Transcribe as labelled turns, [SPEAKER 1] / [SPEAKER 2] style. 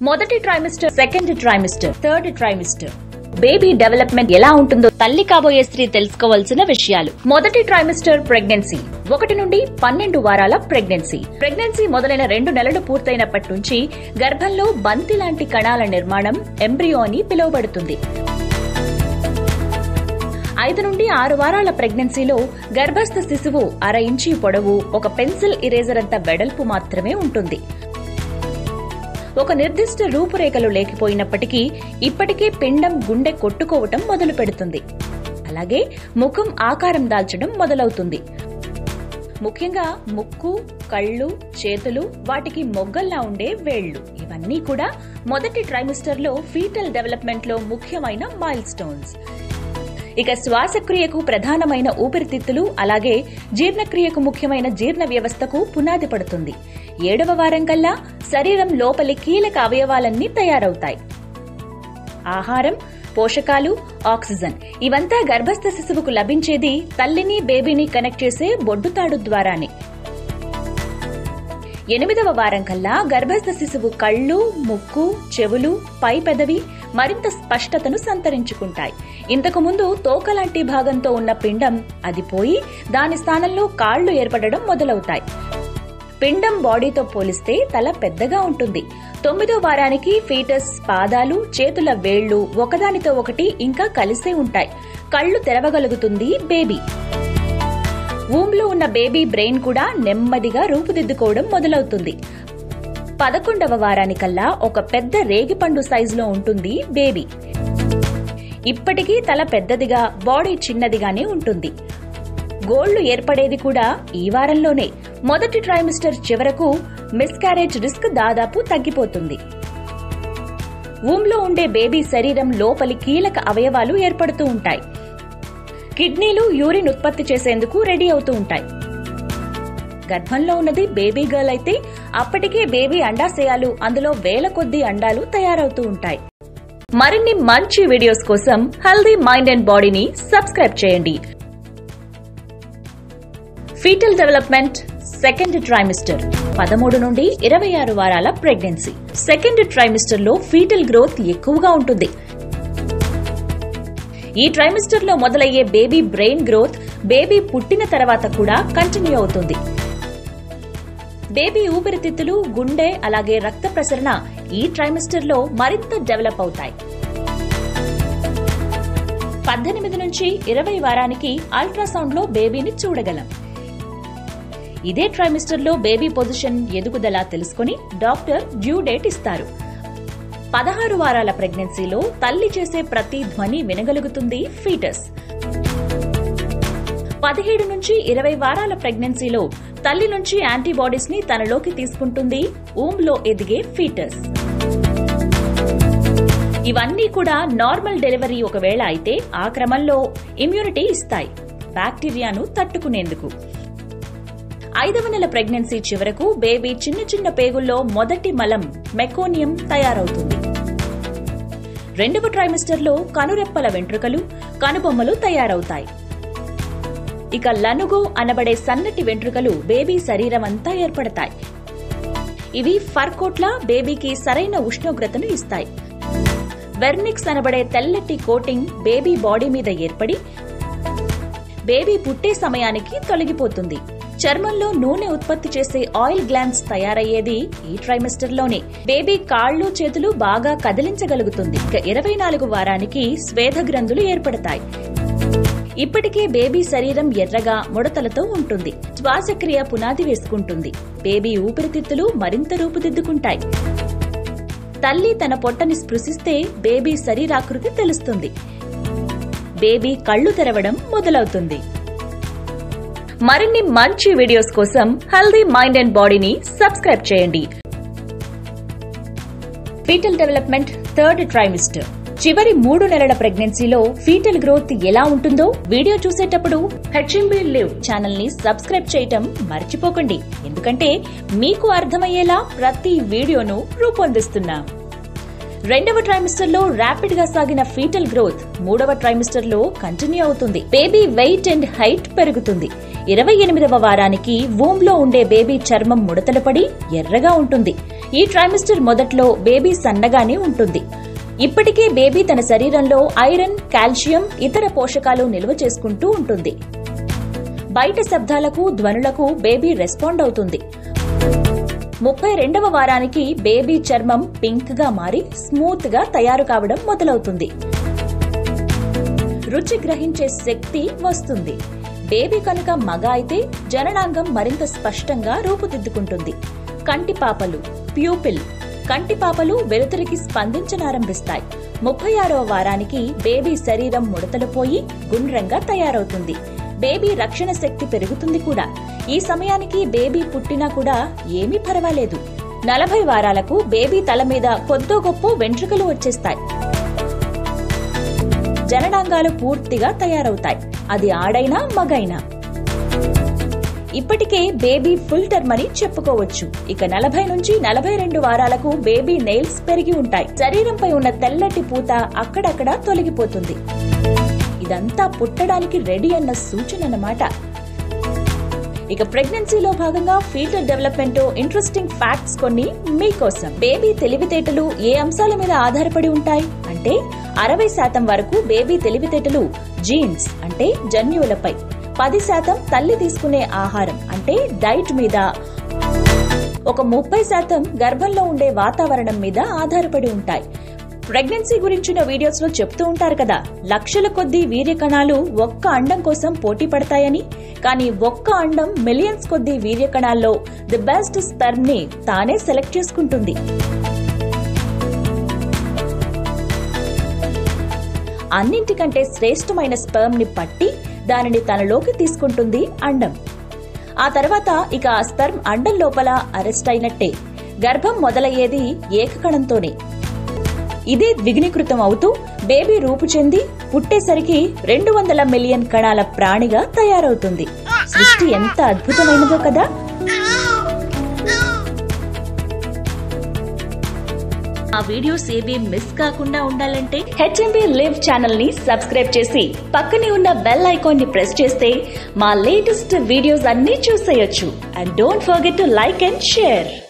[SPEAKER 1] మొదటి trimester second trimester third trimester baby development ఎలా ఉంటుందో తల్లి కాబోయే స్త్రీ తెలుసుకోవాల్సిన విషయాలు మొదటి ట్రైమిస్టర్ ప్రెగ్నెన్సీ ఒకటి నుండి పన్నెండు వారాల ప్రెగ్నెన్సీ ప్రెగ్నెన్సీ మొదలైన రెండు నెలలు పూర్తయినప్పటి నుంచి గర్భంలో బంతి లాంటి కణాల నిర్మాణం ఎంబ్రియో అని పిలువబడుతుంది ఐదు నుండి ఆరు వారాల ప్రెగ్నెన్సీలో గర్భస్థ శిశువు అర ఇంచి పొడవు ఒక పెన్సిల్ ఇరేజర్ అంత వెడల్పు మాత్రమే ఉంటుంది ఒక నిర్దిష్ట రూపురేఖలు లేకపోయినప్పటికీ ఇప్పటికే పిండం గుండె కొట్టుకోవటం మొదలు పెడుతుంది అలాగే ముఖం ఆకారం దాల్చడం మొదలవుతుంది ముఖ్యంగా ముక్కు కళ్ళు చేతులు వాటికి మొగ్గల్లా ఉండే వేళ్లు ఇవన్నీ కూడా మొదటి ట్రైమిస్టర్ లో ఫీటల్ డెవలప్మెంట్ లో ముఖ్యమైన మైల్ స్టోన్స్ ఇక శ్వాసక్రియకు ప్రధానమైన ఊపిరితిత్తులు అలాగే జీర్ణక్రియకు ముఖ్యమైన జీర్ణ వ్యవస్థకు పునాది పడుతుంది ఏడవ వారం కల్లా శరీరం లోపలి కీలక అవయవాలన్నీ తయారవుతాయి ఆహారం పోషకాలు ఆక్సిజన్ ఇవంతా గర్భస్థ శిశువుకు లభించేది తల్లిని బేబీని కనెక్ట్ చేసే బొడ్డుతాడు ద్వారానే ఎనిమిదవ వారం కల్లా గర్భస్థ శిశువు కళ్ళు ముక్కు చెవులు పై పెదవి మరింత స్పష్టతను సంతరించుకుంటాయి ఇంతకు ముందు తోక లాంటి భాగంతో ఉన్న పిండం అది పోయి దాని స్థానంలో కాళ్లు ఏర్పడడం మొదలవుతాయి పిండం బాడీతో పోలిస్తే తల పెద్దగా ఉంటుంది తొమ్మిదో వారానికి ఫీటస్ పాదాలు చేతుల వేళ్లు ఒకదానితో ఒకటి ఇంకా కలిసే ఉంటాయి కళ్ళు తెరవగలుగుతుంది బేబీ ఊమ్లో ఉన్న బేబీ బ్రెయిన్ కూడా నెమ్మదిగా రూపుదిద్దుకోవడం మొదలవుతుంది పదకొండవ వారానికల్లా ఒక పెద్ద రేగిపండు సైజులో ఉంటుంది బేబీ ఇప్పటికీ తల పెద్దదిగా బాడీ చిన్నదిగానే ఉంటుంది గోళ్లు ఏర్పడేది కూడా ఈ వారంలోనే మొదటి ట్రైమిస్టర్ చివరకు మిస్కారేజ్ రిస్క్ దాదాపు తగ్గిపోతుంది ఊమ్లో ఉండే బేబీ శరీరం లోపలి కీలక అవయవాలు ఏర్పడుతూ ఉంటాయి కిడ్నీలు యూరిన్ ఉత్పత్తి చేసేందుకు రెడీ అవుతూ ఉంటాయి గర్భంలో ఉన్నది బేబీ గర్ల్ అయితే అప్పటికే బేబీ అండాశయాలు అందులో వేల కొద్దీ అండాలు తయారవుతూ ఉంటాయి మరిన్ని మంచి వీడియోస్ కోసం హెల్దీ మైండ్ అండ్ బాడీని సబ్స్క్రైబ్ చేయండి ఫీటల్ డెవలప్మెంట్ సెకండ్ ట్రైమిస్టర్ పదమూడు నుండి ఇరవై ఆరు వారాల ప్రెగ్నెన్సీ సెకండ్ ట్రైమిస్టర్ లో ఫీటల్ గ్రోత్ ఎక్కువగా ఉంటుంది ఈ ట్రైమిస్టర్ లో మొదలయ్యే బేబీ బ్రెయిన్ గ్రోత్ బేబీ పుట్టిన తర్వాత కూడా కంటిన్యూ అవుతుంది బేబీ ఊపిరితిత్తులు గుండె అలాగే రక్త ప్రసరణ ఈ ట్రైమిస్టర్ లో మరింత డెవలప్ అవుతాయి పద్దెనిమిది నుంచి ఇరవై వారానికి అల్ట్రాసౌండ్ లో బేబీని చూడగలం ఇదే ట్రైమిస్టర్ లో బేబీ పొజిషన్ ఎదుగుదల తెలుసుకుని డాక్టర్ డ్యూ డేట్ ఇస్తారు పదహారు వారాల ప్రెగ్నెన్సీలో తల్లి చేసే ప్రతి ధ్వని వినగలుగుతుంది ఫీటస్ పదిహేడు నుంచి ఇరవై వారాల ప్రెగ్నెన్సీలో తల్లి నుంచి యాంటీబాడీస్ ని తనలోకి తీసుకుంటుంది ఊమ్ లో ఎదిగే ఫీటస్ ఇవన్నీ కూడా నార్మల్ డెలివరీ ఒకవేళ అయితే ఆ క్రమంలో ఇమ్యూనిటీ ఇస్తాయి బ్యాక్టీరియాను తట్టుకునేందుకు ఐదవ నెల ప్రెగ్నెన్సీ చివరకు బేబీ చిన్న చిన్న పేగుల్లో మొదటి మలం మెకోనియం తయారవుతుంది రెండవ ట్రైమిస్టర్లో కనురెప్పల వెంట్రుకలు కనుబొమ్మలు తయారవుతాయి ఇక లనుగు అనబడే సన్నటి వెంట్రుకలు బేబీ శరీరమంతా ఏర్పడతాయి ఇవి ఫర్ కోట్ల బేబీకి సరైన ఉష్ణోగ్రతను ఇస్తాయి వెర్నిక్స్ అనబడే తెల్లటి కోటింగ్ బేబీ బాడీ మీద ఏర్పడి బేబీ పుట్టే సమయానికి తొలగిపోతుంది చర్మంలో నూనె ఉత్పత్తి చేసే ఆయిల్ గ్లాండ్స్ తయారయ్యేది ఈ ట్రైమిస్టర్ లోనే బేబీ కాళ్ళు చేతులు బాగా కదిలించగలుగుతుంది ఇక ఇరవై నాలుగు వారానికి స్వేద గ్రంథులు ఏర్పడతాయి ఇప్పటికే బేబీ శరీరం ఎర్రగా ముడతలతో ఉంటుంది శ్వాసక్రియ పునాది వేసుకుంటుంది బేబీ ఊపిరితిత్తులు మరింత రూపుదిద్దుకుంటాయి తల్లి తన పొట్టని స్పృశిస్తే బేబీ శరీరాకృతి తెలుస్తుంది బేబీ కళ్ళు తెరవడం మొదలవుతుంది మరిన్ని మంచి వీడియోస్ కోసం హెల్దీ మైండ్ అండ్ బాడీని సబ్స్క్రైబ్ చేయండి ఫీటల్ డెవలప్మెంట్ థర్డ్ ట్రైమిస్టర్ చివరి మూడు నెలల ప్రెగ్నెన్సీలో ఫీటల్ గ్రోత్ ఎలా ఉంటుందో వీడియో చూసేటప్పుడు హెచ్ఎంబి లివ్ ఛానల్ ని సబ్స్క్రైబ్ చేయటం మర్చిపోకండి ఎందుకంటే మీకు అర్థమయ్యేలా ప్రతి వీడియోను రూపొందిస్తున్నాం రెండవ ట్రైమిస్టర్ లో ర్యాపిడ్ గా సాగిన ఫీటల్ గ్రోత్ మూడవ ట్రైమిస్టర్ లో కంటిన్యూ అవుతుంది బేబీ వెయిట్ అండ్ హైట్ పెరుగుతుంది ఇరవై ఎనిమిదవ వారానికి వూమ్లో ఉండే బేబీ చర్మం ముడతలు పడి ఎర్రగా ఉంటుంది ఈ ట్రైమిస్టర్ మొదట్లో బేబీ సన్నగానే ఉంటుంది ఇప్పటికే బేబీ తన శరీరంలో ఐరన్ కాల్షియం ఇతర పోషకాలు నిల్వ చేసుకుంటూ ఉంటుంది బయట శబ్దాలకు ధ్వనులకు బేబీ రెస్పాండ్ అవుతుంది ముప్పై రెండవ వారానికి బేబీ చర్మం పింక్ గా మారి స్మూత్ గా తయారు కావడం మొదలవుతుంది రుచి గ్రహించే శక్తి వస్తుంది బేబీ కనుక మగ అయితే జననాంగం మరింత స్పష్టంగా రూపుదిద్దుకుంటుంది కంటిపాపలు ప్యూపిల్ కంటిపాపలు వెలుతురికి స్పందించనారంభిస్తాయి ముప్పై ఆరవ వారానికి బేబీ శరీరం ముడతలు పోయి గుండ్రంగా తయారవుతుంది బేబీ రక్షణ శక్తి పెరుగుతుంది కూడా ఈ సమయానికి బేబీ పుట్టినా కూడా ఏమీ పర్వాలేదు నలభై వారాలకు బేబీ తల మీద కొద్దో గొప్ప వెంట్రుకలు వచ్చేస్తాయి జననాంగాలు పూర్తిగా తయారవుతాయి అది ఆడైనా మగైనా ఇప్పటికే బేబీ ఫుల్ టర్మ్ అని చెప్పుకోవచ్చు ఇక నలభై నుంచి నలభై రెండు వారాలకు బేబీ నెయిల్స్ పెరిగి ఉంటాయి శరీరంపై ఉన్న తెల్లటి పూత అక్కడక్కడ తొలగిపోతుంది ఇదంతా పుట్టడానికి రెడీ అన్న సూచన అన్నమాట ఇక ప్రెగ్నెన్సీలో భాగంగా ఫీల్డ్ డెవలప్మెంట్ ఇంట్రెస్టింగ్ ఫ్యాక్ట్స్ కొన్ని మీకోసం బేబీ తెలివితేటలు ఏ అంశాల మీద ఆధారపడి ఉంటాయి అంటే అరవై శాతం వరకు బేబీ తెలివితేటలు జీన్స్ అంటే జన్యువులపై పది శాతం తల్లి తీసుకునే ఆహారం అంటే డైట్ మీద ఒక ముప్పై శాతం గర్భంలో ఉండే వాతావరణం మీద ఆధారపడి ఉంటాయి ప్రెగ్నెన్సీ గురించిన వీడియోస్ లో చెప్తూ ఉంటారు కదా లక్షల కొద్దీ వీర్య కణాలు ఒక్క అండం కోసం పోటీ పడతాయని కానీ ఒక్క అండం మిలియన్స్ కొద్దీ వీర్య కణాల్లో ది బెస్ట్ స్పెర్మ్ ని తానే సెలెక్ట్ చేసుకుంటుంది అన్నింటికంటే శ్రేష్టమైన స్పెర్మ్ ని పట్టి దానిని తనలోకి తీసుకుంటుంది అండం ఆ తర్వాత ఇక ఆ స్పెర్మ్ అండం లోపల అరెస్ట్ అయినట్టే గర్భం మొదలయ్యేది ఏకకణంతోనే ఇదే ద్విగుణీకృతం అవుతూ బేబీ రూపు చెంది పుట్టేసరికి రెండు వందల మిలియన్ కణాల ప్రాణిగా తయారవుతుంది సృష్టి ఎంత అద్భుతమైనదో కదా ఆ వీడియోస్ ఏవి మిస్ కాకుండా ఉండాలంటే హెచ్ఎంబి లివ్ ఛానల్ ని సబ్స్క్రైబ్ చేసి పక్కనే ఉన్న బెల్ ఐకాన్ ని ప్రెస్ చేస్తే మా లేటెస్ట్ వీడియోస్ అన్ని చూసేయొచ్చు and don't forget to like and share